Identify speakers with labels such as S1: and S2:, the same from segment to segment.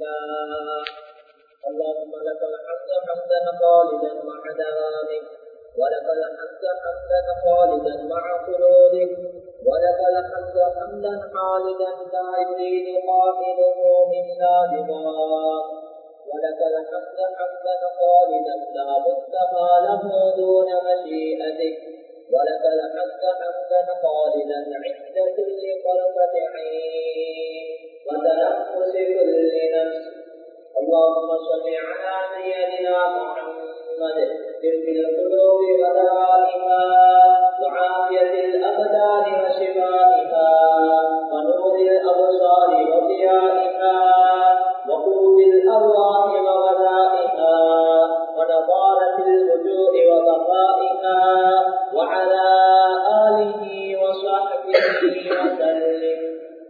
S1: لله اللهم لك الحمد حمدا خالدا مع دوامك ولك الحمد حمدا خالدا مع خلودك ولك الحمد حمدا خالدا لا يريد قائله الا بما ولك الحمد حمدا خالدا لا منتهى له دون مشيئتك ولك الحمد حمدا خالدا عند كل طرفة عين وتنفس كل نفس اللهم صل على سيدنا محمد سر القلوب ودوائها وعافية الأبدان وشفائها ونور الأبصار وضيائها وقوت الأرواح وغذائها ونضارة الوجوه وبقائها وعلى آله وصحبه وسلم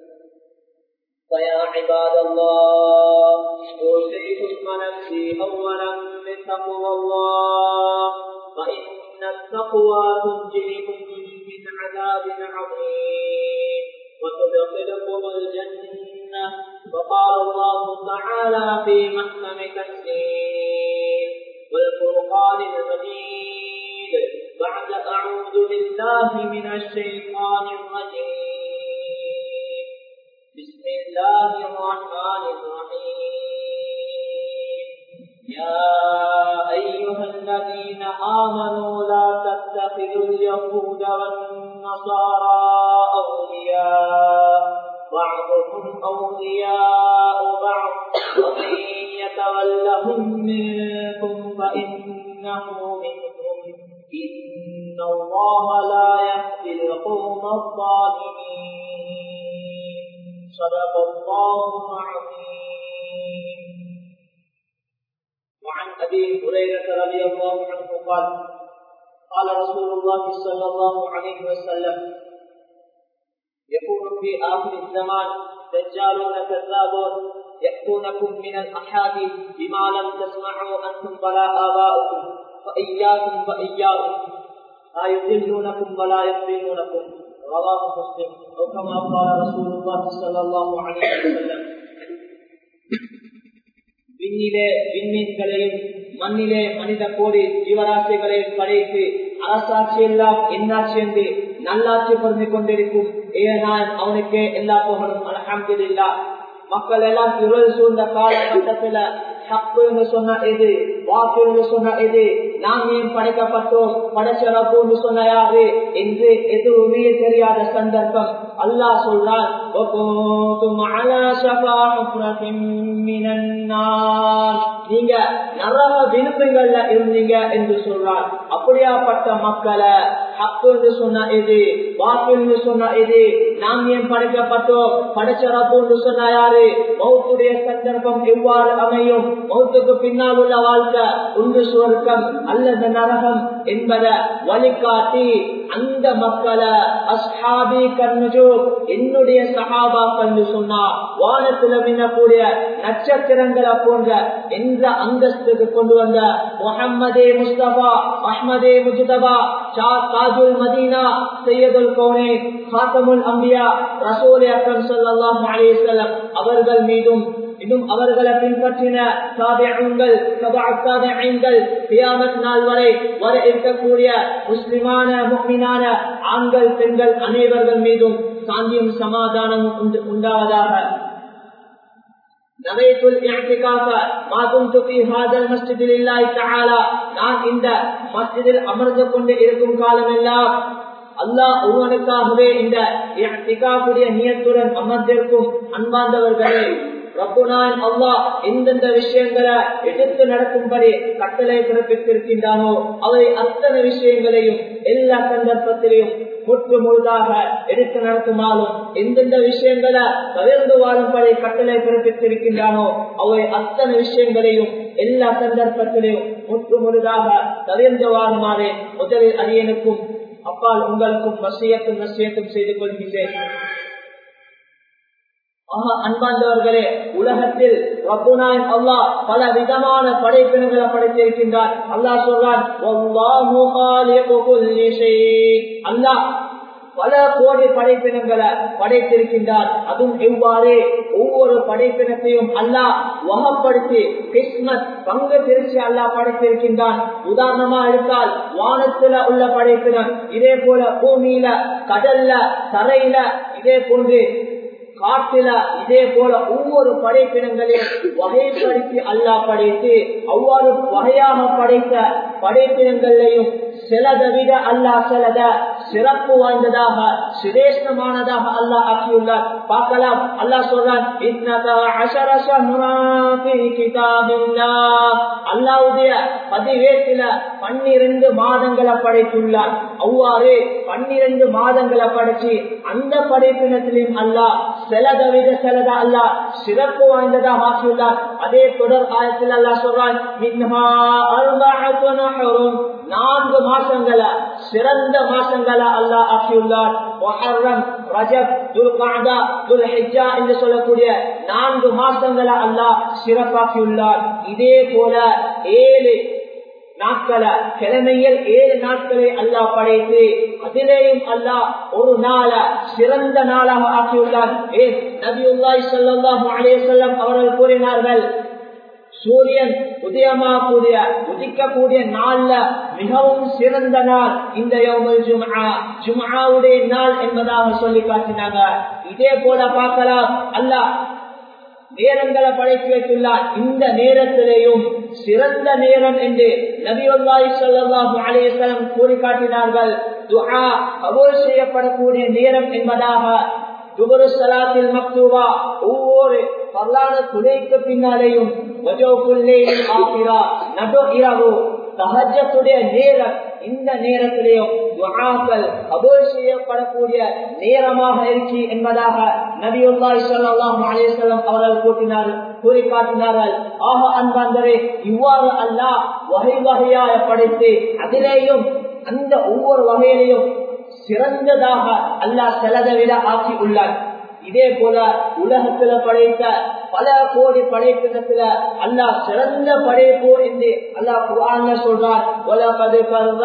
S1: فيا عباد الله أوصيكم ونفسي أولا بتقوى الله فإن التقوى تنجيكم من عذاب عظيم وتدخلكم الجنة وقال الله تعالى في محكم تنزيل والفرقان المجيد بعد أعوذ بالله من الشيطان الرجيم بسم الله الرحمن الرحيم يا أيها الذين آمنوا لا تتخذوا اليهود والنصارى أولياء بعضهم أولياء بعض ومن يتولهم منكم فإنه منهم إن الله لا يهدي القوم الظالمين صدق الله العظيم وعن أبي هريرة رضي الله عنه قال قال رسول الله صلى الله عليه وسلم يكون في آخر الزمان دجالون كذابون يأتونكم من الأحاديث بما لم تسمعوا أنتم ولا آباؤكم فإياكم فإياكم لا يضلونكم ولا يضلونكم رواه مسلم أو كما قال رسول الله صلى الله عليه وسلم விண்ணிலே விண்மீன்களையும் மண்ணிலே மனித கோடி ஜீவராசிகளையும் படைத்து அரசாட்சி எல்லாம் என்னாட்சி என்று நல்லாட்சி பொருந்திக் கொண்டிருக்கும் ஏனால் அவனுக்கே எல்லா புகழும் அலஹம்துல்லா மக்கள் எல்லாம் இருள் சூழ்ந்த காலகட்டத்துல தப்புன்னு சொன்ன இது வாக்குன்னு சொன்ன இது நாம் ஏன் படைக்கப்பட்டோம் படைச்சரப்புன்னு சொன்ன யாரு என்று எதுவுமே தெரியாத சந்தர்ப்பம் அல்லாஹ் சொல்றான் நீங்க நரக விழுப்புகள்ல இருந்தீங்க என்று சொல்றார் அப்படியாப்பட்ட மக்களை ஹக்குன்னு சொன்ன இது வாக்குன்னு சொன்ன இது நாம் ஏன் படைக்கப்பட்டோம் படைச்சரப்புன்னு சொன்ன யாரு மௌத்துடைய சந்தர்ப்பம் எவ்வாறு அமையும் மௌத்துக்கு பின்னால் உள்ள வாழ்க்கை உண்டு சுவர்க்கம் அல்லது நரகம் என்பதை வழிகாட்டி அந்த மக்களை அஸ்ஹாபி கண்ணுஜோ என்னுடைய சகாபாக்கள் சொன்னா வானத்துல மின்னக்கூடிய நட்சத்திரங்களை போன்ற எந்த அந்தஸ்துக்கு கொண்டு வந்த முகம்மதே முஸ்தபா அஹ்மதே முஜிதபா தாஜுல் மதீனா சையதுல் கௌனே ஹாத்தமுல் அம்பியா ரசூல் அக்கம் சல்லாஹ் அலிசல்லம் அவர்கள் மீதும் இன்னும் அவர்களை பின்பற்றின சாதியங்கள் சாதியங்கள் கியாமத் நாள் வரை வர இருக்கக்கூடிய முஸ்லிமான முக்மினான ஆண்கள் பெண்கள் அனைவர்கள் மீதும் சாந்தியும் சமாதானமும் உண்டாவதாக نويت الاعتكاف ما كنت في هذا المسجد لله تعالى நான் இந்த மஸ்ஜிதில் அமர்ந்து கொண்டு இருக்கும் காலமெல்லாம் அல்லாஹ் ஒருவனுக்காகவே இந்த நியத்துடன் அமர்ந்திருக்கும் அன்பார்ந்தவர்களே ரப்புனான் அல்லாஹ் எந்தெந்த விஷயங்களை எடுத்து நடக்கும்படி கட்டளை பிறப்பித்திருக்கின்றானோ அவை அத்தனை விஷயங்களையும் எல்லா சந்தர்ப்பத்திலையும் முற்று முழுதாக எடுத்து நடத்துமாலும் எந்தெந்த விஷயங்களை தவிர்ந்து வாழும்படி கட்டளை பிறப்பித்திருக்கின்றானோ அவை அத்தனை விஷயங்களையும் எல்லா சந்தர்ப்பத்திலையும் முற்று முழுதாக தவிர்ந்து வாழுமாறு முதலில் அரியனுக்கும் அப்பால் உங்களுக்கும் வசியத்தும் நசியத்தும் செய்து கொள்கின்றேன் ஆஹா அன்பார்ந்தவர்களே உலகத்தில் ரப்புனாய் அல்லாஹ் பல விதமான படைப்பினங்களை படைத்திருக்கின்றார் அல்லாஹ் சொல்றான் அல்லாஹ் பல கோடி படைப்பினங்களை படைத்திருக்கின்றார் அதுவும் எவ்வாறு ஒவ்வொரு படைப்பினத்தையும் அல்லாஹ் வகப்படுத்தி கிறிஸ்மஸ் பங்கு பிரிச்சு அல்லாஹ் படைத்திருக்கின்றான் உதாரணமா எடுத்தால் வானத்துல உள்ள படைப்பினம் இதே போல பூமியில கடல்ல தரையில இதே போன்று காட்டில இதே போல ஒவ்வொரு படைப்பினங்களையும் வகைப்படுத்தி அல்லாஹ் படைத்து அவ்வாறு வகையாக படைத்த படைப்பினங்களையும் சிலதை விட அல்லாஹ் சிலத சிறப்பு வாய்ந்ததாக சிரேஷ்டமானதாக அல்லாஹ் ஆக்கியுள்ளார் பார்க்கலாம் அல்லாஹ் சொல்றான் அல்லாவுடைய பதிவேட்டில பன்னிரண்டு மாதங்களை படைத்துள்ளார் அவ்வாறு பன்னிரண்டு மாதங்களை படைச்சு அந்த படைப்பினத்திலும் அல்லாஹ் சிலதை விட சிலத அல்லாஹ் சிறப்பு வாய்ந்ததாக ஆக்கியுள்ளார் அதே தொடர் ஆயத்தில் அல்லாஹ் சொல்றான் நான்கு மாசங்களை சிறந்த மாசங்களை அல்லாஹ் ஆக்கியுள்ளார் மொஹர்ரம் ரஜப் துல்காதா துல்ஹிஜா என்று சொல்லக்கூடிய நான்கு மாசங்களை அல்லாஹ் சிறப்பாக்கியுள்ளார் இதே போல ஏழு நாட்களை கிழமையில் ஏழு நாட்களை அல்லாஹ் படைத்து அதிலேயும் அல்லாஹ் ஒரு நாள சிறந்த நாளாக ஆக்கியுள்ளார் ஏன் நபியுல்லாய் சல்லாஹூ அலேசல்லம் அவர்கள் கூறினார்கள் சூரியன் உதயமாகக்கூடிய உதிக்கக்கூடிய நாள்ல மிகவும் சிறந்த நாள் இந்த யோமல் ஜும்ஆ ஜும்ஆவுடைய நாள் என்பதாக சொல்லி காட்டினாங்க இதே போல பார்க்கலாம் அல்லாஹ் நேரங்களை படைத்து வைத்துள்ளார் இந்த நேரத்திலேயும் சிறந்த நேரம் என்று நபியுல்லாஹி ஸல்லல்லாஹு அலைஹி வஸல்லம் கூறி காட்டினார்கள் துஆ கபூல் செய்யப்படக்கூடிய நேரம் என்பதாக துபரு சலாத்தில் மக்தூபா ஒவ்வொரு பல்லான துணைக்கு பின்னாலேயும் நடு இரவு சகஜத்துடைய நேரம் இந்த நேரத்திலேயும் துஆக்கள் கபூல் செய்யப்படக்கூடிய நேரமாக இருக்கு என்பதாக நபியுல்லாஹி ஸல்லல்லாஹு அலைஹி வஸல்லம் அவர்கள் கூட்டினார்கள் கூறி காட்டினார்கள் ஆக அன்பாந்தரே இவ்வாறு அல்லாஹ் வகை வகையாக படைத்து அதிலேயும் அந்த ஒவ்வொரு வகையிலையும் சிறந்ததாக அல்லாஹ் சிலதை விட ஆக்கி உள்ளார் இதே போல உலகத்துல படைத்த பல கோடி படைப்பிடத்துல அல்லாஹ் சிறந்த படைப்பு என்று அல்லாஹ் குரான்ல சொல்றார் உலகது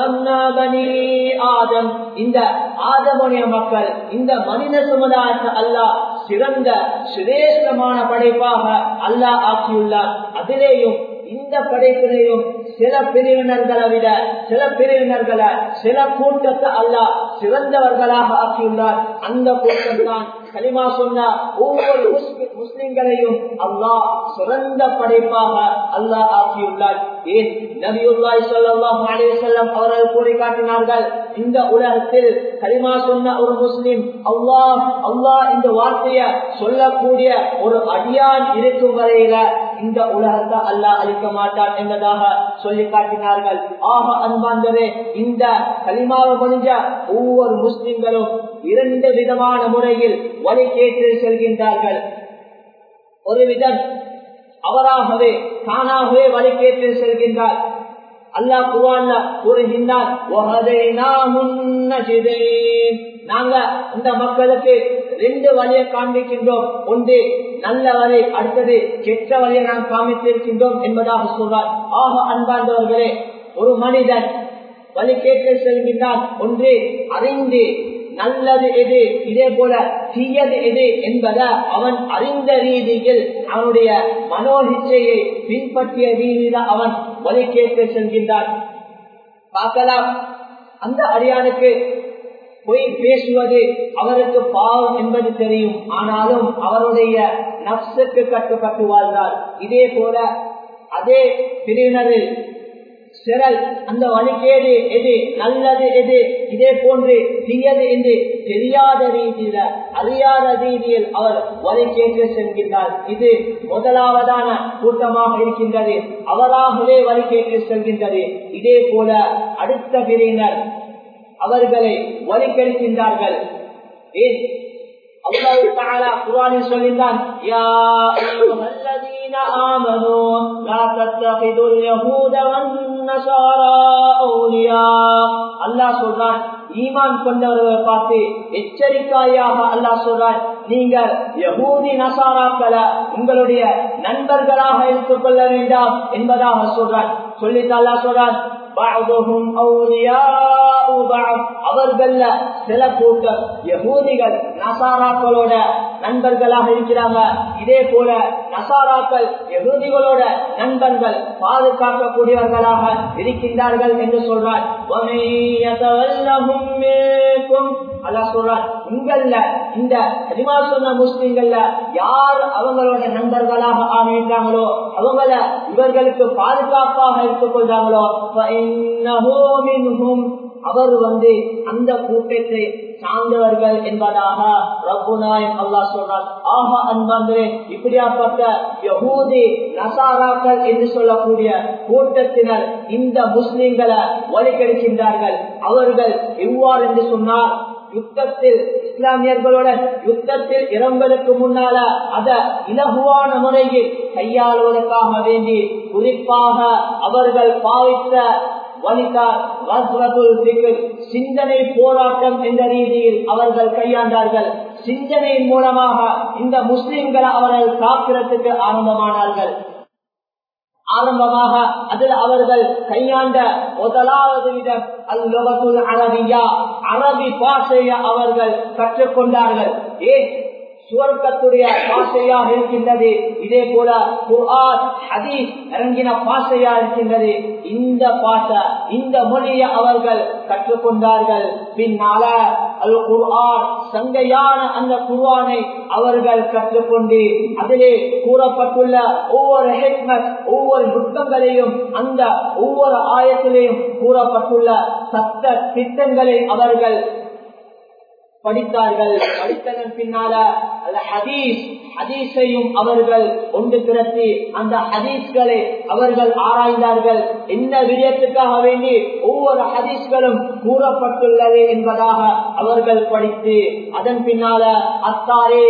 S1: ஆதம் இந்த ஆதமனிய மக்கள் இந்த மனித சமுதாயத்தை அல்லாஹ் சிறந்த சிரேஷ்டமான படைப்பாக அல்லாஹ் ஆக்கியுள்ளார் அதிலேயும் இந்த படைப்பிலையும் சில பிரிவினர்களை விட சில பிரிவினர்களை சில கூட்டத்தை அல்லாஹ் சிறந்தவர்களாக ஆக்கியுள்ளார் அந்த கூட்டம் தான் கலிமா சொன்ன ஒவ்வொரு முஸ்லிம்களையும் அல்லாஹ் சிறந்த படைப்பாக அல்லாஹ் ஆக்கியுள்ளார் ஏன் நபியுல்லாய் ஸல்லல்லாஹு அலைஹி வஸல்லம் அவர்கள் கூறி காட்டினார்கள் இந்த உலகத்தில் கலிமா சொன்ன ஒரு முஸ்லிம் அல்லாஹ் அல்லாஹ் இந்த வார்த்தையை சொல்லக்கூடிய ஒரு அடியான் இருக்கும் வரையில இந்த உலகத்தை அல்லாஹ் அழிக்க மாட்டான் என்பதாக சொல்லி காட்டினார்கள் ஆக அன்பாந்தரே இந்த கலிமாவை முடிஞ்ச ஒவ்வொரு முஸ்லிம்களும் இரண்டு விதமான முறையில் வழி கேட்டு செல்கின்றார்கள் ஒரு விதம் அவராகவே தானாகவே வழி கேட்டு செல்கின்றார் அல்லாஹ் குவான்ல கூறுகின்றார் நாங்க இந்த மக்களுக்கு ரெண்டு வழியை காண்பிக்கின்றோம் ஒன்று நல்ல வழி அடுத்தது கெட்ட வழியை நாம் காமித்திருக்கின்றோம் என்பதாக சொல்றார் ஆக அன்பார்ந்தவர்களே ஒரு மனிதன் வழி கேட்டு செல்கின்றான் ஒன்று அறிந்து நல்லது எது இதே போல தீயது எது என்பதை அவன் அறிந்த ரீதியில் அவனுடைய மனோஹிச்சையை பின்பற்றிய ரீதியில அவன் வழி கேட்டு செல்கின்றான் பார்க்கலாம் அந்த அடியானுக்கு பொய் பேசுவது அவருக்கு பாவம் என்பது தெரியும் ஆனாலும் அவருடைய நப்சுக்கு கட்டுப்பட்டு வாழ்ந்தார் இதே போல அதே பிரிவினரில் சிறல் அந்த வழிகேடு எது நல்லது எது இதே போன்று தீயது என்று தெரியாத ரீதியில அறியாத ரீதியில் அவர் வழிகேட்டு செல்கின்றார் இது முதலாவதான கூட்டமாக இருக்கின்றது அவராகவே வழிகேட்டு செல்கின்றது இதே போல அடுத்த பிரிவினர் அவர்களை வழிகெடுக்கின்றார்கள் ஏன் அல்லாஹ் தஆலா குர்ஆனில் சொல்லினான் யா அய்யுஹல்லதீன ஆமனூ லா தத்தகிதுல் யஹூத வன் நஸாரா அவுலியா அல்லாஹ் சொல்றான் ஈமான் கொண்டவர்களை பார்த்து எச்சரிக்கையாக அல்லாஹ் சொல்றான் நீங்கள் யகூதி நசாராக்களை உங்களுடைய நண்பர்களாக எடுத்துக் கொள்ள வேண்டாம் என்பதாக சொல்றான் சொல்லிட்டு அல்லாஹ் சொல்றான் بعضهم أولياء بعض அவர்கள சில கூட்டம் யகூதிகள் நசாராக்களோட நண்பர்களாக இருக்கிறாங்க இதே போல நசாராக்கள் யகூதிகளோட நண்பர்கள் பாதுகாக்கக்கூடியவர்களாக இருக்கின்றார்கள் என்று சொல்றார் அல்லா சொல்றார் உங்கள இந்த கரிமா சொன்ன முஸ்லிம்கள்ல யார் அவங்களோட நண்பர்களாக ஆகின்றாங்களோ அவங்கள இவர்களுக்கு பாதுகாப்பாக எடுத்துக் கொள்றாங்களோ அவர் வந்து அந்த கூட்டத்தை சார்ந்தவர்கள் என்பதாக ரப்புநாயம் அல்லாஹ் சொல்றார் ஆஹா அன்பாந்தரே இப்படியாப்பட்ட யகூதி நசாராக்கள் என்று சொல்லக்கூடிய கூட்டத்தினர் இந்த முஸ்லிம்களை ஒலிக்கெடுக்கின்றார்கள் அவர்கள் எவ்வாறு என்று சொன்னார் யுத்தத்தில் இஸ்லாமியர்களுடன் யுத்தத்தில் இறங்களுக்கு முன்னால அத இலகுவான முறையில் கையாளுவதற்காக வேண்டி குறிப்பாக அவர்கள் பாவித்த சிந்தனை போராட்டம் என்ற ரீதியில் அவர்கள் கையாண்டார்கள் சிந்தனையின் மூலமாக இந்த முஸ்லிம்களை அவர்கள் காக்கிறதுக்கு ஆரம்பமானார்கள் ஆரம்பமாக அதில் அவர்கள் கையாண்ட முதலாவது விதம் அல்லவத்துல் அரபியா அரபி பாஷையை அவர்கள் கற்றுக்கொண்டார்கள் ஏன் சுவர்க்கத்துடைய பாஷையாக இருக்கின்றது இதே போல குர்ஆன் ஹதீஸ் இறங்கின பாஷையா இருக்கின்றது இந்த பாஷை இந்த மொழியை அவர்கள் கற்றுக்கொண்டார்கள் பின்னால அல் குர்ஆன் சங்கையான அந்த குர்ஆனை அவர்கள் கற்றுக்கொண்டு அதிலே கூறப்பட்டுள்ள ஒவ்வொரு ஹெக்மத் ஒவ்வொரு நுட்பங்களையும் அந்த ஒவ்வொரு ஆயத்திலையும் கூறப்பட்டுள்ள சத்த திட்டங்களை அவர்கள் படித்தார்கள் படித்ததன் பின்னால அந்த ஹதீஸ் ஹதீஸையும் அவர்கள் ஒன்று திரட்டி அந்த ஹதீஸ்களை அவர்கள் ஆராய்ந்தார்கள் என்ன விடயத்துக்காக வேண்டி ஒவ்வொரு ஹதீஸ்களும் கூறப்பட்டுள்ளது என்பதாக அவர்கள் படித்து அதன் பின்னால அத்தாரே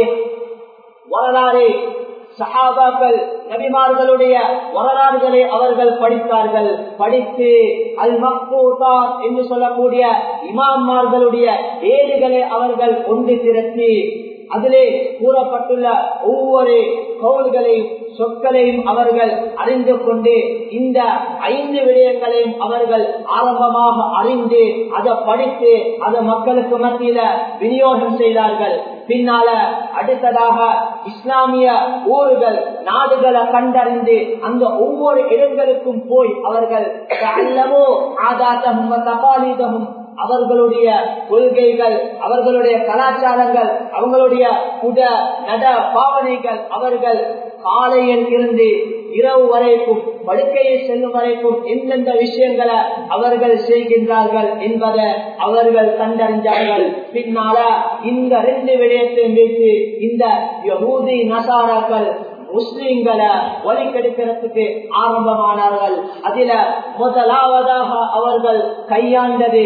S1: வரலாறு சஹாபாக்கள் நபிமார்களுடைய வரலாறுகளை அவர்கள் படித்தார்கள் படித்து அல் மக்கூதான் என்று சொல்லக்கூடிய இமாம்மார்களுடைய ஏடுகளை அவர்கள் ஒன்று திரட்டி அதிலே கூறப்பட்டுள்ள ஒவ்வொரு கவுல்களையும் சொற்களையும் அவர்கள் அறிந்து கொண்டு இந்த ஐந்து விடயங்களையும் அவர்கள் ஆரம்பமாக அறிந்து அதை படித்து அதை மக்களுக்கு மத்தியில விநியோகம் செய்தார்கள் பின்னால அடுத்ததாக இஸ்லாமிய ஊர்கள் நாடுகளை கண்டறிந்து அந்த ஒவ்வொரு இடங்களுக்கும் போய் அவர்கள் அல்லவோ ஆதாத்தமும் தபாலீதமும் அவர்களுடைய கொள்கைகள் அவர்களுடைய கலாச்சாரங்கள் அவங்களுடைய உட நட பாவனைகள் அவர்கள் காலையில் இருந்து இரவு வரைக்கும் படுக்கையை செல்லும் வரைக்கும் எந்தெந்த விஷயங்களை அவர்கள் செய்கின்றார்கள் என்பதை அவர்கள் கண்டறிஞ்சார்கள் பின்னால இந்த ரெண்டு விடயத்தையும் வைத்து இந்த யகூதி நசாராக்கள் முஸ்லிம்களை ஒலிக்கெடுக்கிறதுக்கு ஆரம்பமானார்கள் அதில முதலாவதாக அவர்கள் கையாண்டது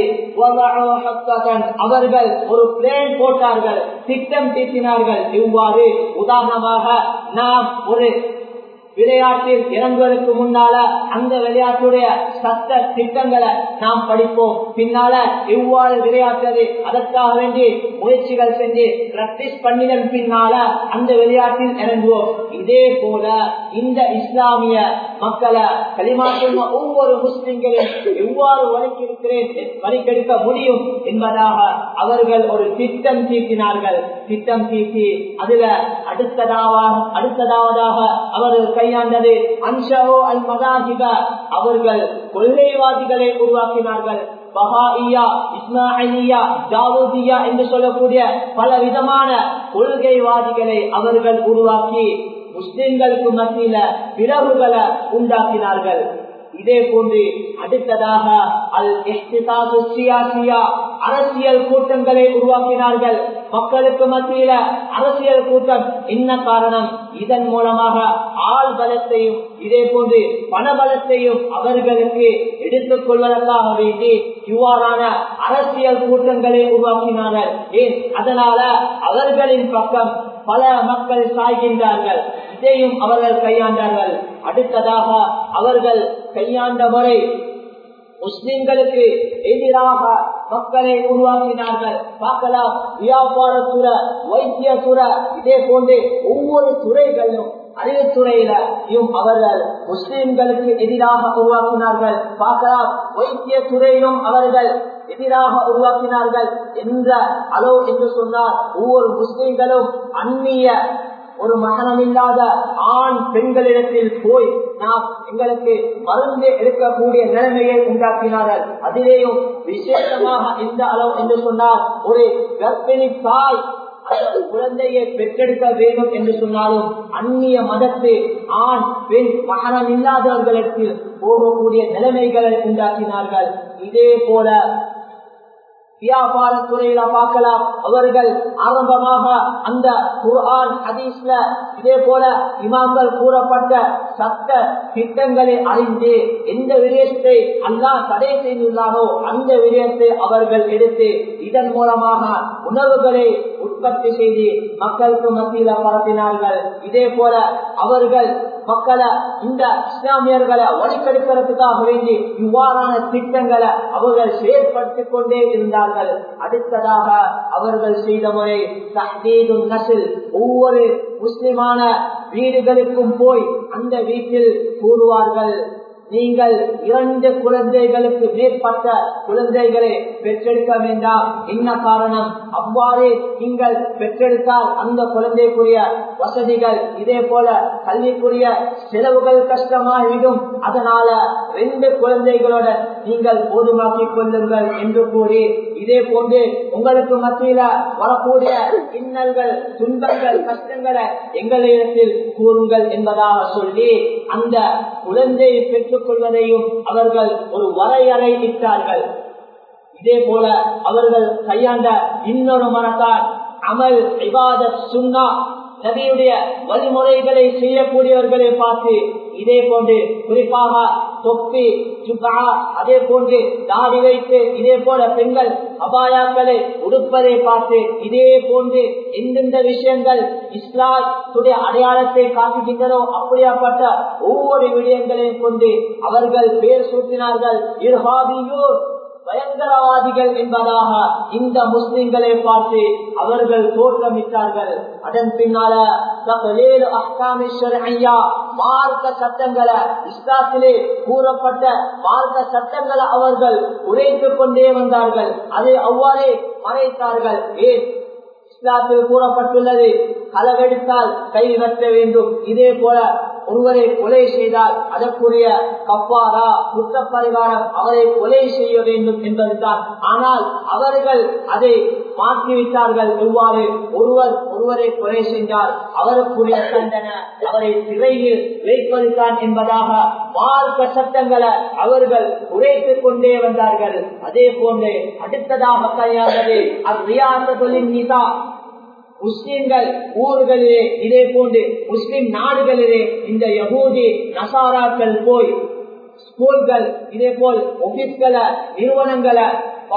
S1: அவர்கள் ஒரு பிளேன் போட்டார்கள் திட்டம் தீட்டினார்கள் இவ்வாறு உதாரணமாக நாம் ஒரு விளையாட்டில் இறங்குவதற்கு முன்னால அந்த விளையாட்டுடைய சட்ட திட்டங்களை நாம் படிப்போம் பின்னால எவ்வாறு விளையாட்டுறது அதற்காக வேண்டி முயற்சிகள் செஞ்சு பிராக்டிஸ் பண்ணிதன் பின்னால அந்த விளையாட்டில் இறங்குவோம் இதே போல இந்த இஸ்லாமிய மக்களை களிமாற்றும் ஒவ்வொரு முஸ்லிம்களையும் எவ்வாறு வலிக்கிருக்கிறேன் வலிக்கெடுக்க முடியும் என்பதாக அவர்கள் ஒரு திட்டம் தீட்டினார்கள் திட்டம் தீட்டி அதுல அடுத்ததாக அடுத்ததாவதாக அவர்கள் கையாண்டது அன்ஷோ அல் மதாஹிப அவர்கள் கொள்ளைவாதிகளை உருவாக்கினார்கள் பஹாயியா இஸ்மாயிலியா ஜாவூதியா என்று சொல்லக்கூடிய பல விதமான கொள்கைவாதிகளை அவர்கள் உருவாக்கி முஸ்லிம்களுக்கு மத்தியில பிளவுகளை உண்டாக்கினார்கள் இதே போன்று அடுத்ததாக அல் சியாசியா அரசியல் கூட்டங்களை உருவாக்கினார்கள் மக்களுக்கு மத்தியில அரசியல் கூட்டம் என்ன காரணம் இதன் மூலமாக ஆள் பலத்தையும் இதே போன்று பணபலத்தையும் அவர்களுக்கு எடுத்துக் கொள்வதற்காக வேண்டி இவ்வாறான அரசியல் கூட்டங்களை உருவாக்கினார்கள் ஏன் அதனால அவர்களின் பக்கம் பல மக்கள் சாய்கின்றார்கள் இதையும் அவர்கள் கையாண்டார்கள் அடுத்ததாக அவர்கள் கையாண்ட முறை முஸ்லிம்களுக்கு எதிராக மக்களை உருவாக்கினார்கள் பார்க்கலாம் வியாபார துறை வைத்திய துறை இதே போன்று ஒவ்வொரு துறைகளிலும் அறிவுத்துறையிலும் அவர்கள் முஸ்லிம்களுக்கு எதிராக உருவாக்கினார்கள் பார்க்கலாம் வைத்திய துறையிலும் அவர்கள் எதிராக உருவாக்கினார்கள் என்ற அளவு என்று சொன்னால் ஒவ்வொரு முஸ்லிம்களும் அந்நிய ஒரு மகனமில்லாத ஆண் பெண்களிடத்தில் போய் நாம் எங்களுக்கு மருந்து எடுக்கக்கூடிய நிலைமையை உண்டாக்கினார்கள் அதிலேயும் விசேஷமாக இந்த அளவு என்று சொன்னால் ஒரு கர்ப்பிணி தாய் குழந்தையை பெற்றெடுக்க வேண்டும் என்று சொன்னாலும் அந்நிய மதத்து ஆண் பெண் மகனம் இல்லாதவர்களுக்கு போகக்கூடிய நிலைமைகளை உண்டாக்கினார்கள் இதே போல வியாபார துறையில பார்க்கலாம் அவர்கள் ஆரம்பமாக அந்த குர்ஆன் ஹதீஸ்ல இதே போல இமாம்கள் கூறப்பட்ட சட்ட திட்டங்களை அறிந்து எந்த விடயத்தை அல்லாஹ் தடை செய்துள்ளாரோ அந்த விடயத்தை அவர்கள் எடுத்து இதன் மூலமாக உணவுகளை உற்பத்தி செய்து மக்களுக்கு மத்தியில பரப்பினார்கள் இதே போல அவர்கள் மக்களை இந்த இஸ்லாமியர்களை வழிகெடுக்கிறதுக்காக வேண்டி இவ்வாறான திட்டங்களை அவர்கள் செயற்படுத்திக் கொண்டே இருந்தார்கள் அடுத்ததாக அவர்கள் செய்த முறை தஹ்தீது நசில் ஒவ்வொரு முஸ்லிமான வீடுகளுக்கும் போய் அந்த வீட்டில் கூறுவார்கள் நீங்கள் இரண்டு குழந்தைகளுக்கு மேற்பட்ட குழந்தைகளை பெற்றெடுக்க வேண்டாம் என்ன காரணம் அவ்வாறு நீங்கள் பெற்றெடுத்தால் அந்த குழந்தைக்குரிய வசதிகள் இதே போல கல்விக்குரிய செலவுகள் கஷ்டமாகிவிடும் அதனால ரெண்டு குழந்தைகளோட நீங்கள் போதுமாக்கிக் கொள்ளுங்கள் என்று கூறி இதே போன்று உங்களுக்கு மத்தியில வரக்கூடிய இன்னல்கள் துன்பங்கள் கஷ்டங்களை எங்களிடத்தில் கூறுங்கள் என்பதாக சொல்லி அந்த குழந்தையை பெற்றுக் கொள்வதையும் அவர்கள் ஒரு வரையறை இட்டார்கள் இதே போல அவர்கள் கையாண்ட இன்னொரு மனத்தான் அமல் விவாத சுண்ணா நபியுடைய வழிமுறைகளை செய்யக்கூடியவர்களை பார்த்து இதே போன்று குறிப்பாக தொப்பி சுகா அதே போன்று தாடி வைத்து இதே போல பெண்கள் அபாயாக்களை உடுப்பதை பார்த்து இதே போன்று எந்தெந்த விஷயங்கள் இஸ்லாத்துடைய அடையாளத்தை காட்டுகின்றனோ அப்படியாப்பட்ட ஒவ்வொரு விடயங்களையும் கொண்டு அவர்கள் பேர் சூட்டினார்கள் இருஹாபியூர் பயங்கரவாதிகள் என்பதாக இந்த முஸ்லிம்களை பார்த்து அவர்கள் தோற்றமிட்டார்கள் அதன் பின்னால மார்க்க சட்டங்களை இஸ்லாத்திலே கூறப்பட்ட மார்க்க சட்டங்களை அவர்கள் உரைத்துக் கொண்டே வந்தார்கள் அதை அவ்வாறே மறைத்தார்கள் ஏன் இஸ்லாத்தில் கூறப்பட்டுள்ளது களவெடுத்தால் கை வெட்ட வேண்டும் இதே போல ஒருவரை கொலை செய்தால் அதற்குரிய கப்பாரா குற்ற பரிகாரம் அவரை கொலை செய்ய வேண்டும் என்பதுதான் ஆனால் அவர்கள் அதை மாற்றிவிட்டார்கள் எவ்வாறு ஒருவர் ஒருவரை கொலை செஞ்சால் அவருக்குரிய தண்டனை அவரை சிறையில் வைப்பதுதான் என்பதாக மார்க்க சட்டங்களை அவர்கள் உரைத்துக் கொண்டே வந்தார்கள் அதே போன்று அடுத்ததாக கையாளது அவ்வியாசங்களின் நிசா முஸ்லிம்கள் ஊர்களிலே இதே போன்று முஸ்லிம் நாடுகளிலே இந்த யகூதி நசாராக்கள் போய் ஸ்கூல்கள் இதே போல் ஆபீஸ்களை நிறுவனங்களை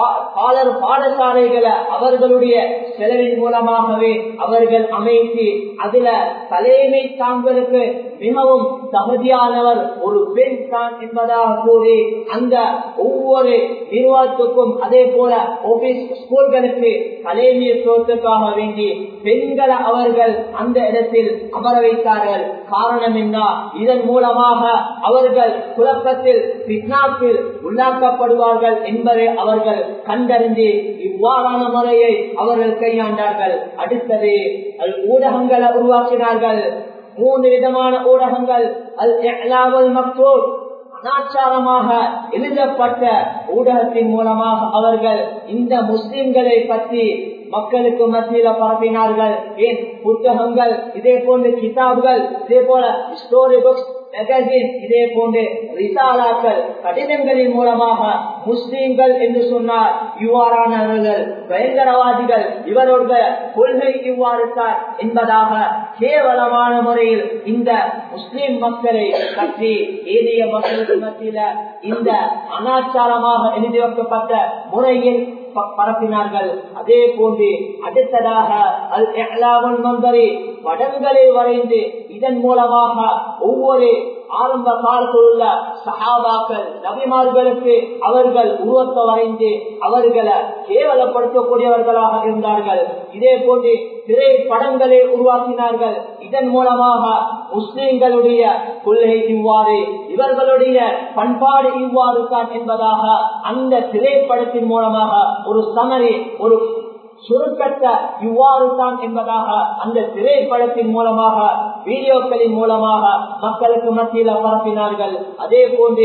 S1: பாலர் பாடசாலைகளை அவர்களுடைய செலவின் மூலமாகவே அவர்கள் அமைத்து அதுல தலைமை தாங்களுக்கு மிகவும் தகுதியானவர் ஒரு பெண் தான் என்பதாக கூறி அந்த ஒவ்வொரு நிர்வாகத்துக்கும் அதே போல ஆபீஸ் ஸ்கூல்களுக்கு தலைமைத்துவத்துக்காக வேண்டி பெண்களை அவர்கள் அந்த இடத்தில் அமர வைத்தார்கள் காரணம் என்ன இதன் மூலமாக அவர்கள் குழப்பத்தில் பிட்னாக்கில் உள்ளாக்கப்படுவார்கள் என்பதை அவர்கள் கண்டறிந்து இவ்வாறான முறையை அவர்கள் கையாண்டார்கள் அடுத்தது அது ஊடகங்களை உருவாக்கினார்கள் மூன்று விதமான ஊடகங்கள் அல் எஹ்லாவல் மக்தூர் அனாச்சாரமாக எழுதப்பட்ட ஊடகத்தின் மூலமாக அவர்கள் இந்த முஸ்லிம்களை பற்றி மக்களுக்கு மத்தியில பரப்பினார்கள் ஏன் புத்தகங்கள் இதே போன்ற கிதாப்கள் இதே போல ஸ்டோரி புக்ஸ் மேகசின் இதே போன்று ரிசாலாக்கள் கடிதங்களின் மூலமாக முஸ்லீம்கள் என்று சொன்னார் இவ்வாறானவர்கள் பயங்கரவாதிகள் இவருடைய கொள்கை இவ்வாறு தான் என்பதாக கேவலமான முறையில் இந்த முஸ்லிம் மக்களை பற்றி ஏனைய மக்களுக்கு மத்தியில இந்த அனாச்சாரமாக எழுதி வைக்கப்பட்ட முறையில் பரப்பினார்கள் அதே போன்று அடுத்ததாக அல் எஹ்லாவல் மந்தரி படங்களை வரைந்து இதன் மூலமாக ஒவ்வொரு ஆரம்ப காலத்தில் உள்ள சஹாபாக்கள் நபிமார்களுக்கு அவர்கள் உருவத்தை வரைந்து அவர்களை கேவலப்படுத்தக்கூடியவர்களாக இருந்தார்கள் இதே போன்று திரைப்படங்களை உருவாக்கினார்கள் இதன் மூலமாக முஸ்லிம்களுடைய கொள்கை இவ்வாறு இவர்களுடைய பண்பாடு இவ்வாறு தான் என்பதாக அந்த திரைப்படத்தின் மூலமாக ஒரு சமரி ஒரு சுருக்கத்தை இவ்வாறு தான் என்பதாக அந்த திரைப்படத்தின் மூலமாக வீடியோக்களின் மூலமாக மக்களுக்கு மத்தியில் பரப்பினார்கள் அதே போன்று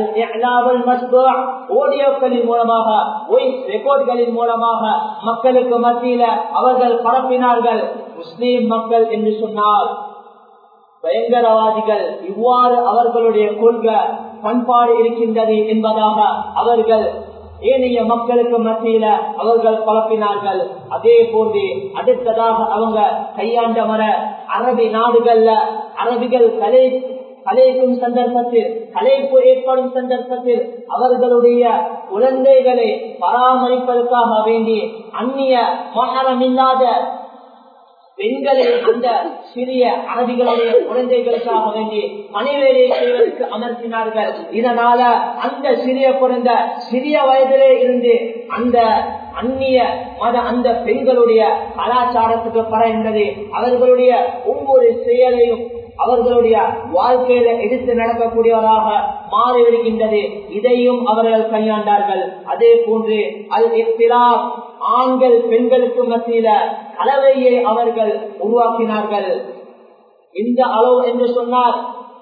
S1: ஆடியோக்களின் மூலமாக வாய்ஸ் ரெக்கார்ட்களின் மூலமாக மக்களுக்கு மத்தியில அவர்கள் பரப்பினார்கள் முஸ்லீம் மக்கள் என்று சொன்னால் பயங்கரவாதிகள் இவ்வாறு அவர்களுடைய கொள்கை பண்பாடு இருக்கின்றது என்பதாக அவர்கள் ஏனைய மக்களுக்கு மத்தியில அவர்கள் பரப்பினார்கள் அதே போன்று அடுத்ததாக அவங்க கையாண்ட மர அரபி நாடுகள்ல அரபிகள் கலை கலைக்கும் சந்தர்ப்பத்தில் கலைப்பு ஏற்படும் சந்தர்ப்பத்தில் அவர்களுடைய குழந்தைகளை பராமரிப்பதற்காக வேண்டி அந்நிய மகரம் இல்லாத பெண்களை அந்த சிறிய அரபிகளுடைய குழந்தைகளுக்காக வேண்டி பணிவேலை செய்வதற்கு அமர்த்தினார்கள் இதனால அந்த சிறிய குழந்தை சிறிய வயதிலே இருந்து அந்த அந்நிய மத அந்த பெண்களுடைய கலாச்சாரத்துக்கு பரந்தது அவர்களுடைய ஒவ்வொரு செயலையும் அவர்களுடைய வாழ்க்கையில எடுத்து நடக்கக்கூடியவராக மாறிவிடுகின்றது இதையும் அவர்கள் கையாண்டார்கள் அதே போன்று அல் இஃப்திலாப் ஆண்கள் பெண்களுக்கு மத்தியில கலவையை அவர்கள் உருவாக்கினார்கள் இந்த அளவு என்று சொன்னார்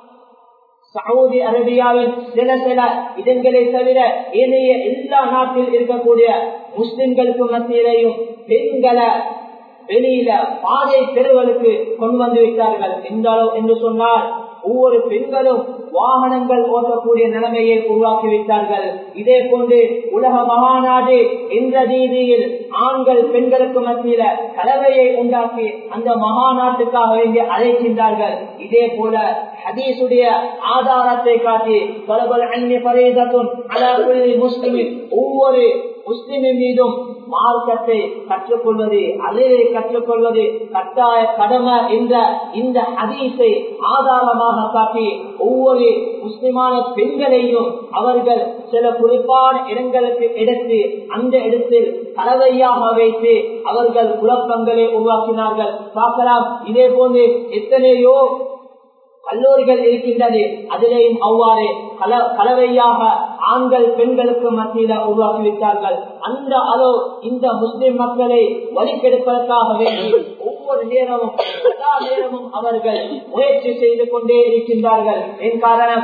S1: சவுதி அரேபியாவின் சில சில இடங்களை தவிர ஏனைய எல்லா நாட்டில் இருக்கக்கூடிய முஸ்லிம்களுக்கு மத்தியிலையும் பெண்களை வெளியில பாதை தெருவலுக்கு கொண்டு வந்து விட்டார்கள் எந்த அளவு என்று சொன்னால் ஒவ்வொரு பெண்களும் வாகனங்கள் ஓட்டக்கூடிய நிலைமையை உருவாக்கி விட்டார்கள் இதே போன்று உலக மகாநாடு என்ற ரீதியில் ஆண்கள் பெண்களுக்கு மத்தியில கலவையை உண்டாக்கி அந்த மகாநாட்டுக்காக வேண்டி அழைக்கின்றார்கள் இதே போல ஹதீசுடைய ஆதாரத்தை காட்டி தொலைபல் அந்நிய பரேதத்தும் அலாபுள்ளி முஸ்லிமின் ஒவ்வொரு முஸ்லிமின் மீதும் மார்க்கத்தை கற்றுக்கொள்வது அலையை கற்றுக்கொள்வது கட்டாய கடமை என்ற இந்த ஹதீஸை ஆதாரமாக காட்டி ஒவ்வொரு முஸ்லிமான பெண்களையும் அவர்கள் சில குறிப்பான இடங்களுக்கு எடுத்து அந்த இடத்தில் கலவையாக வைத்து அவர்கள் குழப்பங்களை உருவாக்கினார்கள் பார்க்கலாம் இதே போன்று எத்தனையோ கல்லூரிகள் இருக்கின்றது அதிலேயும் அவ்வாறு கல கலவையாக ஆண்கள் பெண்களுக்கு மத்தியில உருவாக்கிவிட்டார்கள் அந்த அளவு இந்த முஸ்லிம் மக்களை வழிக்கெடுப்பதற்காக வேண்டி ஒவ்வொரு நேரமும் எல்லா நேரமும் அவர்கள் முயற்சி செய்து கொண்டே இருக்கின்றார்கள் என் காரணம்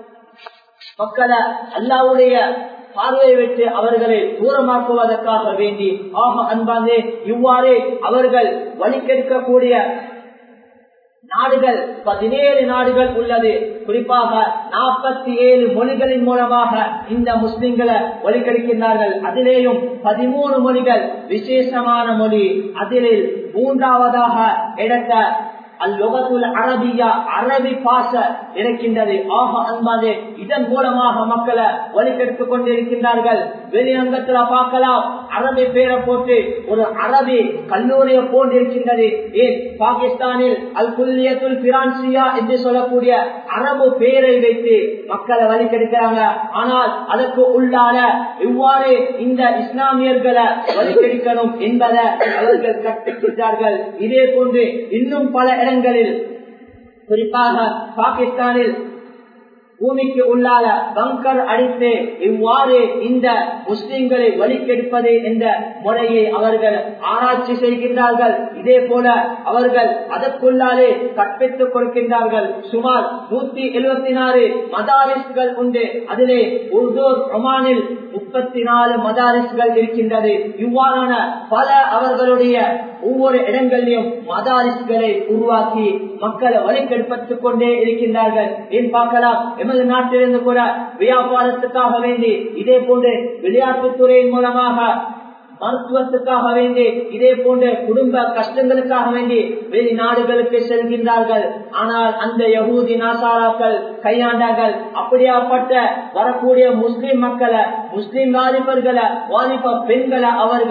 S1: மக்களை அல்லாவுடைய பார்வை விட்டு அவர்களை தூரமாக்குவதற்காக வேண்டி ஆக அன்பாந்தே இவ்வாறு அவர்கள் வழிக்கெடுக்கக்கூடிய நாடுகள் பதினேழு நாடுகள் உள்ளது குறிப்பாக நாற்பத்தி ஏழு மொழிகளின் மூலமாக இந்த முஸ்லிம்களை ஒலிக்கெடுக்கின்றார்கள் அதிலேயும் பதிமூணு மொழிகள் விசேஷமான மொழி அதில் மூன்றாவதாக எடுத்த அல்லுகத்துல் அரபியா அரபி பாச இருக்கின்றது ஆக அன்பாது இதன் மூலமாக மக்களை வழிகெடுத்துக் கொண்டிருக்கின்றார்கள் வெளியங்கத்துல பார்க்கலாம் அரபி பேரை போட்டு ஒரு அரபி கல்லூரியை போன்றிருக்கின்றது ஏன் பாகிஸ்தானில் அல் குல்லியத்துல் பிரான்சியா என்று சொல்லக்கூடிய அரபு பெயரை வைத்து மக்களை வழிகெடுக்கிறாங்க ஆனால் அதற்கு உள்ளான இவ்வாறு இந்த இஸ்லாமியர்களை வழிகெடுக்கணும் என்பதை அவர்கள் கற்றுக்கிட்டார்கள் இதே போன்று இன்னும் பல இடங்களில் குறிப்பாக பாகிஸ்தானில் பூமிக்கு உள்ளால பங்கர் அடித்து இவ்வாறு இந்த முஸ்லிம்களை வழிக்கெடுப்பது என்ற முறையை அவர்கள் ஆராய்ச்சி செய்கின்றார்கள் இதே போல அவர்கள் அதற்குள்ளாலே கற்பித்துக் கொடுக்கின்றார்கள் சுமார் நூத்தி எழுபத்தி நாலு மதாரிஸ்கள் உண்டு அதிலே உருது ரொமானில் முப்பத்தி நாலு மதாரிஸ்கள் இருக்கின்றது இவ்வாறான பல அவர்களுடைய ஒவ்வொரு இடங்களிலும் மதாரிஸ்களை உருவாக்கி மக்களை வழிகெடுப்பட்டுக் கொண்டே இருக்கின்றார்கள் ஏன் பார்க்கலாம் எமது நாட்டிலிருந்து கூட வியாபாரத்துக்காக வேண்டி இதே போன்று விளையாட்டுத்துறையின் மூலமாக மருத்துவத்துக்காக வேண்டி இதே போன்ற குடும்ப கஷ்டங்களுக்காக வேண்டி வெளிநாடுகளுக்கு செல்கின்றார்கள் ஆனால் அந்த யகூதி நாசாராக்கள் கையாண்டார்கள் அப்படியாப்பட்ட வரக்கூடிய முஸ்லிம் மக்களை முஸ்லிம் வாலிபர்களை வாலிப பெண்களை அவர்கள்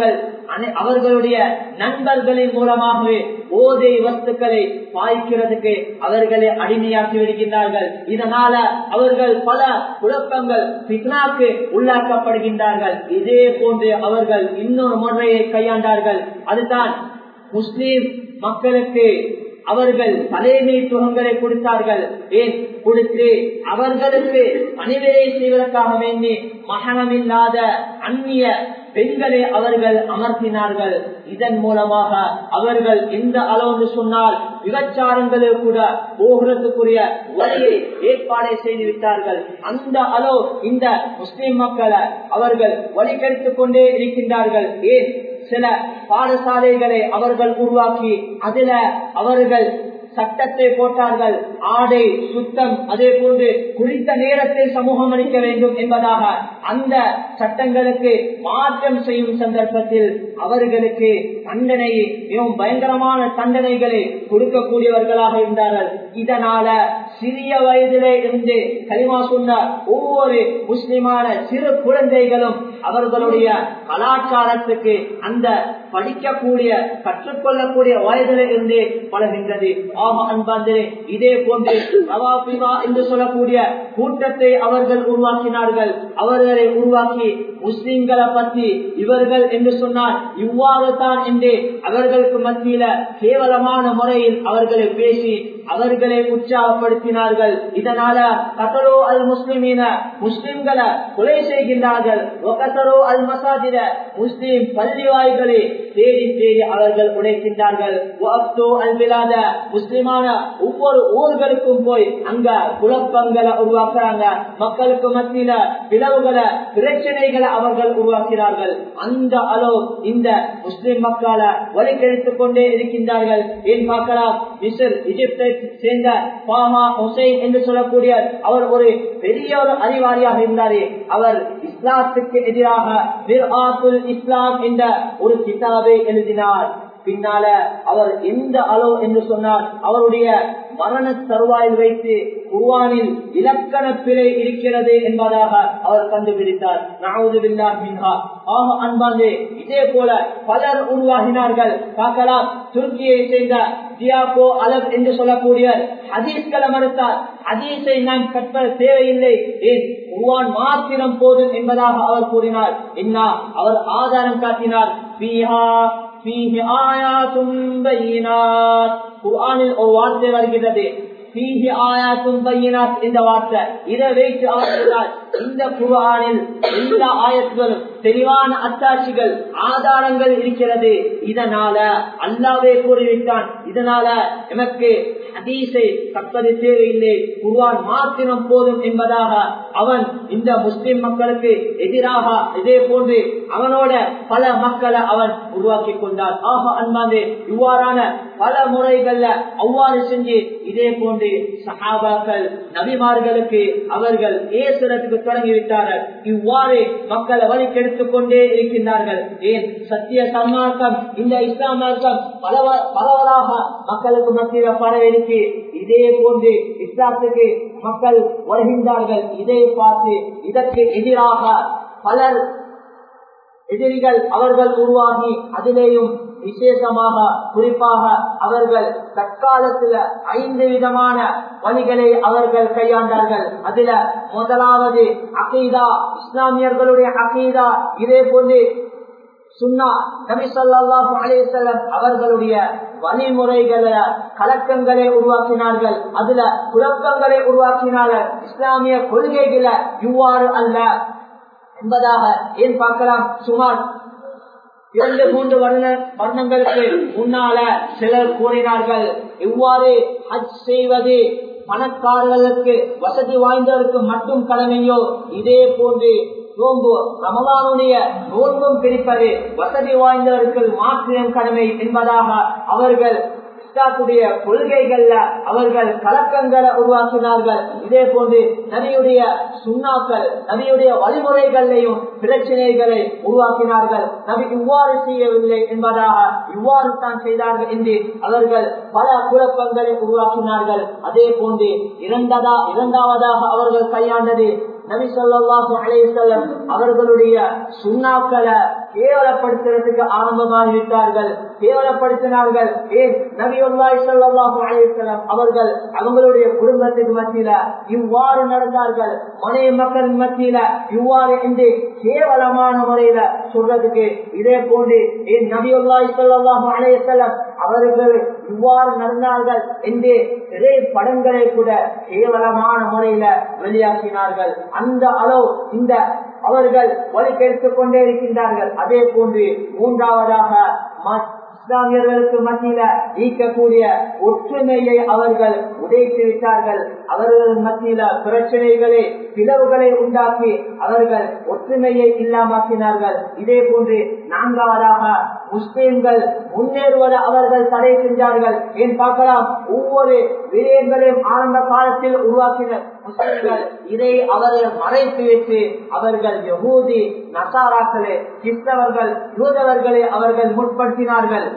S1: அவர்களுடைய நண்பர்களின் மூலமாகவே போதை வஸ்துக்களை பாய்க்கிறதுக்கு அவர்களை அடிமையாக்கி விடுகின்றார்கள் இதனால அவர்கள் பல குழப்பங்கள் பிக்னாக்கு உள்ளாக்கப்படுகின்றார்கள் இதே போன்று அவர்கள் இன்னொரு முறையை கையாண்டார்கள் அதுதான் முஸ்லீம் மக்களுக்கு அவர்கள் தலைமைத்துவங்களை கொடுத்தார்கள் ஏன் கொடுத்து அவர்களுக்கு பணிவிடை செய்வதற்காக வேண்டி மகனமில்லாத அந்நிய பெண்களை அவர்கள் அமர்த்தினார்கள் இதன் மூலமாக அவர்கள் எந்த அளவு சொன்னால் விபச்சாரங்களில் கூட போகிறதுக்குரிய வழியை ஏற்பாடை செய்து விட்டார்கள் அந்த அளவு இந்த முஸ்லிம் மக்களை அவர்கள் வழிகெடுத்துக் கொண்டே இருக்கின்றார்கள் ஏன் சில பாடசாலைகளை அவர்கள் உருவாக்கி அதுல அவர்கள் சட்டத்தை போட்டார்கள் ஆடை சுத்தம் அதே போன்று குறித்த நேரத்தில் சமூகம் அளிக்க வேண்டும் என்பதாக அந்த சட்டங்களுக்கு மாற்றம் செய்யும் சந்தர்ப்பத்தில் அவர்களுக்கு தண்டனையை மிகவும் பயங்கரமான தண்டனைகளை கொடுக்கக்கூடியவர்களாக இருந்தார்கள் இதனால சிறிய வயதிலே இருந்து கலிமா சொன்ன ஒவ்வொரு முஸ்லிமான சிறு குழந்தைகளும் அவர்களுடைய கலாச்சாரத்துக்கு அந்த படிக்கக்கூடிய கற்றுக்கொள்ளக்கூடிய வயதில இருந்தே பழகின்றது ஆமா அன்பாந்தே இதே போன்று ரவாபிமா என்று சொல்லக்கூடிய கூட்டத்தை அவர்கள் உருவாக்கினார்கள் அவர்களை உருவாக்கி முஸ்லிம்களை பற்றி இவர்கள் என்று சொன்னால் இவ்வாறு தான் என்று அவர்களுக்கு மத்தியில கேவலமான முறையில் அவர்களை பேசி அவர்களை உற்சாகப்படுத்தினார்கள் இதனால கத்தரோ அல் முஸ்லிமீன முஸ்லிம்களை கொலை செய்கின்றார்கள் ஒகத்தரோ அல் மசாஜித முஸ்லிம் பள்ளிவாய்களை தேடி தேடி அவர்கள் உடைக்கின்றார்கள் அல்பிலாத முஸ்லிமான ஒவ்வொரு ஊர்களுக்கும் போய் அங்க குழப்பங்களை உருவாக்குறாங்க மக்களுக்கு மத்தியில பிளவுகளை பிரச்சனைகளை அவர்கள் உருவாக்கிறார்கள் அந்த அளவு இந்த முஸ்லிம் மக்களை வழிகெடுத்துக் கொண்டே இருக்கின்றார்கள் ஏன் பார்க்கலாம் மிசர் இஜிப்தை சேர்ந்த பாமா ஹுசைன் என்று சொல்லக்கூடிய அவர் ஒரு பெரிய ஒரு அறிவாளியாக இருந்தாரே அவர் இஸ்லாத்துக்கு எதிராக இஸ்லாம் என்ற ஒரு கிதாபை எழுதினார் பின்னால அவர் எந்த அளவு என்று சொன்னார் அவருடைய மரண தருவாயில் வைத்து குர்வானில் இலக்கண பிழை இருக்கிறது என்பதாக அவர் கண்டுபிடித்தார் நாவது பில்லா மின்ஹா ஆக அன்பாந்தே இதே போல பலர் உருவாகினார்கள் பார்க்கலாம் துருக்கியை சேர்ந்த தியாகோ அலப் என்று சொல்லக்கூடிய ஹதீஸ்களை மறுத்தார் ஹதீஸை நாம் கற்ப தேவையில்லை ஏன் குர்வான் மாத்திரம் போதும் என்பதாக அவர் கூறினார் என்ன அவர் ஆதாரம் காட்டினார் குர்ஆனில் ஒரு வார்த்தை வருகிறது இந்த வார்த்தை இதை வைத்து அவர் சொன்னார் இந்த குரானில் எல்லா ஆயத்துகளும் தெளிவான அத்தாட்சிகள் ஆதாரங்கள் இருக்கிறது இதனால அல்லாவே கூறிவிட்டான் இதனால எனக்கு ஹதீஸை கற்பது தேவையில்லை குர்ஆன் மாத்திரம் போதும் என்பதாக அவன் இந்த முஸ்லிம் மக்களுக்கு எதிராக இதே போன்று அவனோட பல மக்களை அவன் உருவாக்கி கொண்டான் ஆக அன்பாந்தே இவ்வாறான பல முறைகள்ல அவ்வாறு செஞ்சு இதே போன்று சஹாபாக்கள் நபிமார்களுக்கு அவர்கள் ஏசுறதுக்கு தொடங்கிவிட்டார்கள் இவ்வாறு மக்களை வழிக்கெடுத்துக் கொண்டே இருக்கின்றார்கள் ஏன் சத்திய சன்மார்க்கம் இந்த இஸ்லாம் மார்க்கம் பலவராக மக்களுக்கு மத்தியில் பரவிருக்கு இதே போன்று இஸ்லாத்துக்கு மக்கள் வருகின்றார்கள் இதை பார்த்து இதற்கு எதிராக பலர் எதிரிகள் அவர்கள் உருவாகி அதிலேயும் விசேஷமாக குறிப்பாக அவர்கள் தற்காலத்துல ஐந்து விதமான வழிகளை அவர்கள் கையாண்டார்கள் அதுல முதலாவது அகீதா இஸ்லாமியர்களுடைய அகீதா இதே போன்று சுன்னா நபி சொல்லாஹு அலேசல்லம் அவர்களுடைய வழிமுறைகள கலக்கங்களை உருவாக்கினார்கள் அதுல குழப்பங்களை உருவாக்கினார்கள் இஸ்லாமிய கொள்கைகளை இவ்வாறு அல்ல என்பதாக ஏன் பார்க்கலாம் சுமார் இரண்டு மூன்று வர்ண வர்ணங்களுக்கு முன்னால சிலர் கூறினார்கள் இவ்வாறு ஹஜ் செய்வது பணக்காரர்களுக்கு வசதி வாய்ந்தவருக்கு மட்டும் கடமையோ இதே போன்று நோன்பு ரமலானுடைய நோன்பும் பிடிப்பது வசதி வாய்ந்தவருக்கு மாத்திரம் கடமை என்பதாக அவர்கள் இஸ்லாத்துடைய கொள்கைகள்ல அவர்கள் கலக்கங்களை உருவாக்கினார்கள் இதே போன்று நபியுடைய சுண்ணாக்கள் நபியுடைய வழிமுறைகளையும் பிரச்சனைகளை உருவாக்கினார்கள் நபி இவ்வாறு செய்யவில்லை என்பதாக இவ்வாறு தான் செய்தார்கள் என்று அவர்கள் பல குழப்பங்களை உருவாக்கினார்கள் அதே போன்று இரண்டதா இரண்டாவதாக அவர்கள் கையாண்டது நபி சொல்லாஹு அலேசல்லம் அவர்களுடைய சுண்ணாக்களை கேவலப்படுத்துறதுக்கு ஆரம்பமாகிவிட்டார்கள் கேவலப்படுத்தினார்கள் ஏன் நபியுல்லாய் ஸல்லல்லாஹு அலைஹி வஸல்லம் அவர்கள் அவங்களுடைய குடும்பத்துக்கு மத்தியில இவ்வாறு நடந்தார்கள் மனைவி மக்கள் மத்தியில இவ்வாறு என்று கேவலமான முறையில சொல்றதுக்கு இதே போன்று ஏன் நபியுல்லாய் ஸல்லல்லாஹு அலைஹி வஸல்லம் அவர்கள் இவ்வாறு நடந்தார்கள் என்று இதே படங்களை கூட கேவலமான முறையில வெளியாக்கினார்கள் அந்த அளவு இந்த அவர்கள் வழி கெடுத்துக் கொண்டே இருக்கின்றார்கள் அதே போன்று மூன்றாவதாக இஸ்லாமியர்களுக்கு மத்தியில ஈக்கக்கூடிய ஒற்றுமையை அவர்கள் உடைத்து விட்டார்கள் அவர்கள் மத்தியில பிரச்சனைகளை பிளவுகளை உண்டாக்கி அவர்கள் ஒற்றுமையை இல்லாமாக்கினார்கள் இதே போன்று நான்காவதாக முஸ்லிம்கள் முன்னேறுவதை அவர்கள் தடை செஞ்சார்கள் ஏன் பார்க்கலாம் ஒவ்வொரு விடயங்களையும் ஆரம்ப காலத்தில் உருவாக்கின முஸ்லிம்கள் இதை அவர்கள் மறைத்து வைத்து அவர்கள் யகூதி நசாராக்களே கிறிஸ்தவர்கள் யூதவர்களை அவர்கள் முற்படுத்தினார்கள்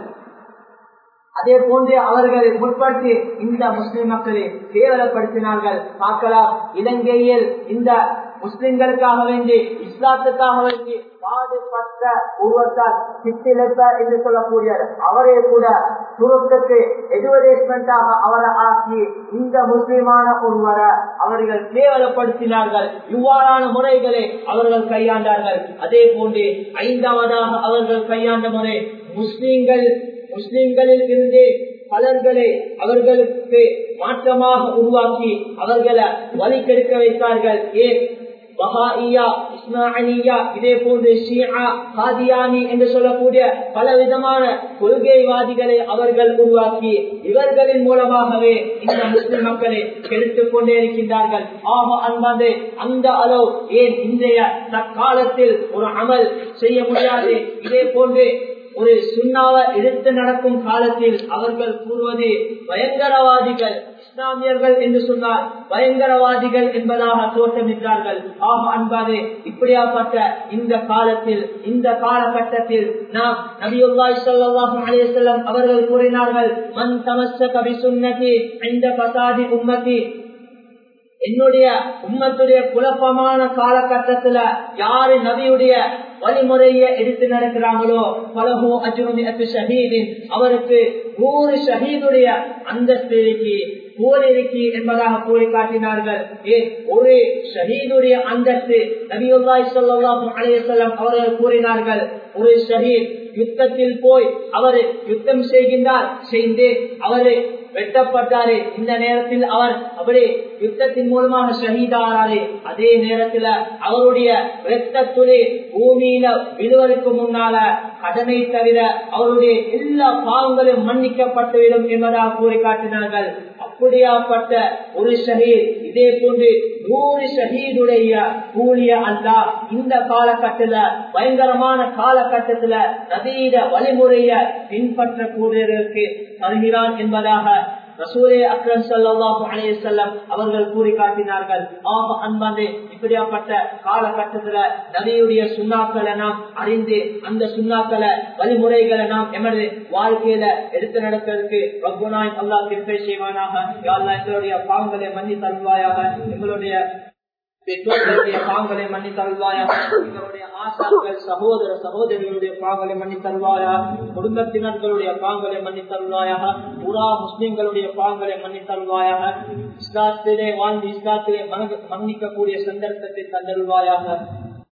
S1: அதே போன்று அவர்களை முற்படுத்தி இந்த முஸ்லிம் மக்களை கேவலப்படுத்தினார்கள் பார்க்கலாம் இலங்கையில் இந்த முஸ்லிம்களுக்காக வேண்டி இஸ்லாத்துக்காக வேண்டி பாடுபட்ட ஒருவத்தால் சித்திலப்ப என்று சொல்லக்கூடிய அவரே கூட துருக்கத்துக்கு எட்வர்டைஸ்மெண்டாக அவரை ஆக்கி இந்த முஸ்லிமான ஒருவரை அவர்கள் கேவலப்படுத்தினார்கள் இவ்வாறான முறைகளை அவர்கள் கையாண்டார்கள் அதே போன்று ஐந்தாவதாக அவர்கள் கையாண்ட முறை முஸ்லிம்கள் முஸ்லிம்களில் இருந்து பலர்களை அவர்களுக்கு மாற்றமாக உருவாக்கி அவர்களை வழி கெடுக்க வைத்தார்கள் ஏன் பஹாயியா இஸ்மாயியா இதே போன்று ஷியா காதியானி என்று சொல்லக்கூடிய பல விதமான கொள்கைவாதிகளை அவர்கள் உருவாக்கி இவர்களின் மூலமாகவே இந்த முஸ்லிம் மக்களை கெடுத்துக் கொண்டே இருக்கின்றார்கள் ஆக அன்பது அந்த அளவு ஏன் இன்றைய தற்காலத்தில் ஒரு அமல் செய்ய முடியாது இதே போன்று ஒரு சுண்ணாவ எடுத்து நடக்கும் காலத்தில் அவர்கள் கூறுவது பயங்கரவாதிகள் இஸ்லாமியர்கள் என்று சொன்னால் பயங்கரவாதிகள் என்பதாக தோற்றமிட்டார்கள் ஆக அன்பாது இப்படியாப்பட்ட இந்த காலத்தில் இந்த காலகட்டத்தில் நாம் நபியுல்லாய் ஸல்லல்லாஹு அலைஹி வஸல்லம் அவர்கள் கூறினார்கள் மன் தமஸ்ஸக பிசுன்னதி இந்த பசாதி உம்மதி என்னுடைய உம்மத்துடைய குழப்பமான காலகட்டத்துல யாரு நபியுடைய வழிமுறையை எடுத்து நடக்கிறாங்களோ பலகோ அஜுனி ஷஹீதின் அவருக்கு நூறு ஷஹீதுடைய அந்தஸ்து இருக்கி போர் இருக்கி என்பதாக கூறி காட்டினார்கள் ஏன் ஒரு ஷஹீதுடைய அந்தஸ்து நபியுல்லாய் ஸல்லல்லாஹு அலைஹி வஸல்லம் அவர்கள் கூறினார்கள் ஒரு ஷஹீத் யுத்தத்தில் போய் அவர் யுத்தம் செய்கின்றார் செய்து அவரு வெட்டப்பட்டாரு இந்த நேரத்தில் அவர் அப்படி யுத்தத்தின் மூலமாக ஷஹீதாராரு அதே நேரத்தில் அவருடைய இரத்த துளி பூமியில விழுவதற்கு முன்னால கடனை தவிர அவருடைய எல்லா பாவங்களும் மன்னிக்கப்பட்டுவிடும் என்பதாக கூறி காட்டினார்கள் அப்படியாப்பட்ட ஒரு ஷஹீத் இதே போன்று நூறு ஷஹீதுடைய கூலிய அல்லா இந்த காலகட்டத்துல பயங்கரமான காலகட்டத்துல நதீத வழிமுறைய பின்பற்றக்கூடியதற்கு தருகிறான் என்பதாக ரசூலே அக்ரம் சல்லாஹூ அலையம் அவர்கள் கூறி காட்டினார்கள் ஆக அன்பாண்டு இப்படியாப்பட்ட காலகட்டத்துல நபியுடைய சுண்ணாக்களை நாம் அறிந்து அந்த சுண்ணாக்களை வழிமுறைகளை நாம் எமது வாழ்க்கையில எடுத்து நடக்கிறதுக்கு ரப்புனாய் அல்லா திருப்பை செய்வானாக யாழ்லா எங்களுடைய பாவங்களை மன்னி தருவாயாக எங்களுடைய பெற்றோர்களுடைய பாவங்களை மன்னி தருவாயா எங்களுடைய ஆசாக்கள் சகோதர சகோதரிகளுடைய பாவங்களை மன்னி தருவாயா குடும்பத்தினர்களுடைய பாவங்களை மன்னி தருவாயாக புறா முஸ்லிம்களுடைய பாவங்களை மன்னி தருவாயாக இஸ்லாத்திலே வாழ்ந்து இஸ்லாத்திலே மன்னிக்கக்கூடிய சந்தர்ப்பத்தை தந்தருவாயாக